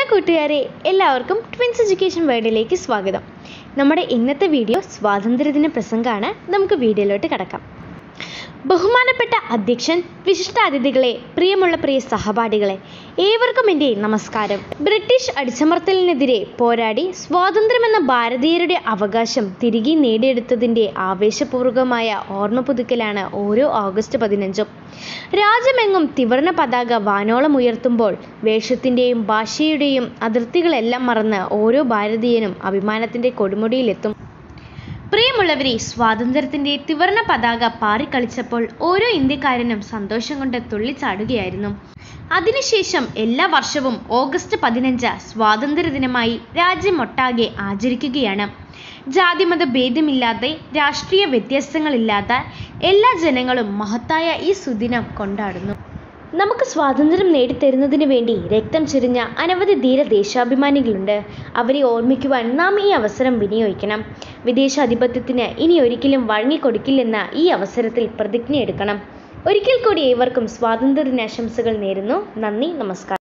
hello കൂട്ടുകാരെ എല്ലാവർക്കും twins education വേൾഡിലേക്ക് സ്വാഗതം നമ്മുടെ ഇന്നത്തെ വീഡിയോ സ്വാതന്ത്ര്യദിന പ്രസംഗമാണ് നമുക്ക് വീഡിയോയിലോട്ട് കിടക്കാം ബഹുമാനപ്പെട്ട അധ്യക്ഷൻ വിശിഷ്ടാതിഥികളെ പ്രിയമുള്ള പ്രിയ സഹപാഠികളെ ഏവർക്കും എൻ്റെ നമസ്കാരം ബ്രിട്ടീഷ് അടിച്ചമർത്തലിനെതിരെ പോരാടി സ്വാതന്ത്ര്യമെന്ന ഭാരതീയരുടെ അവകാശം തിരികെ നേടിയെടുത്തതിൻ്റെ ആവേശപൂർവകമായ ഓർമ്മ പുതുക്കലാണ് ഓരോ ഓഗസ്റ്റ് പതിനഞ്ചും രാജ്യമെങ്ങും ത്രിവർണ പതാക വാനോളം ഉയർത്തുമ്പോൾ വേഷത്തിൻ്റെയും ഭാഷയുടെയും അതിർത്തികളെല്ലാം മറന്ന് ഓരോ ഭാരതീയനും അഭിമാനത്തിൻ്റെ കൊടുമുടിയിലെത്തും പ്രിയമുള്ളവരെ സ്വാതന്ത്ര്യത്തിന്റെ ത്രിവർണ പതാക പാറിക്കളിച്ചപ്പോൾ ഓരോ ഇന്ത്യക്കാരനും സന്തോഷം കൊണ്ട് തുള്ളിച്ചാടുകയായിരുന്നു അതിനുശേഷം എല്ലാ വർഷവും ഓഗസ്റ്റ് പതിനഞ്ച് സ്വാതന്ത്ര്യ ദിനമായി രാജ്യമൊട്ടാകെ ആചരിക്കുകയാണ് ജാതിമത ഭേദമില്ലാതെ രാഷ്ട്രീയ വ്യത്യാസങ്ങളില്ലാതെ എല്ലാ ജനങ്ങളും മഹത്തായ ഈ സുദിനം കൊണ്ടാടുന്നു നമുക്ക് സ്വാതന്ത്ര്യം നേടിത്തരുന്നതിന് വേണ്ടി രക്തം ചൊരിഞ്ഞ അനവധി ധീര ദേശാഭിമാനികളുണ്ട് അവരെ ഓർമ്മിക്കുവാൻ നാം ഈ അവസരം വിനിയോഗിക്കണം വിദേശാധിപത്യത്തിന് ഇനി ഒരിക്കലും വഴങ്ങിക്കൊടുക്കില്ലെന്ന ഈ അവസരത്തിൽ പ്രതിജ്ഞയെടുക്കണം ഒരിക്കൽ കൂടി ഏവർക്കും സ്വാതന്ത്ര്യ ദിനാശംസകൾ നേരുന്നു നന്ദി നമസ്കാരം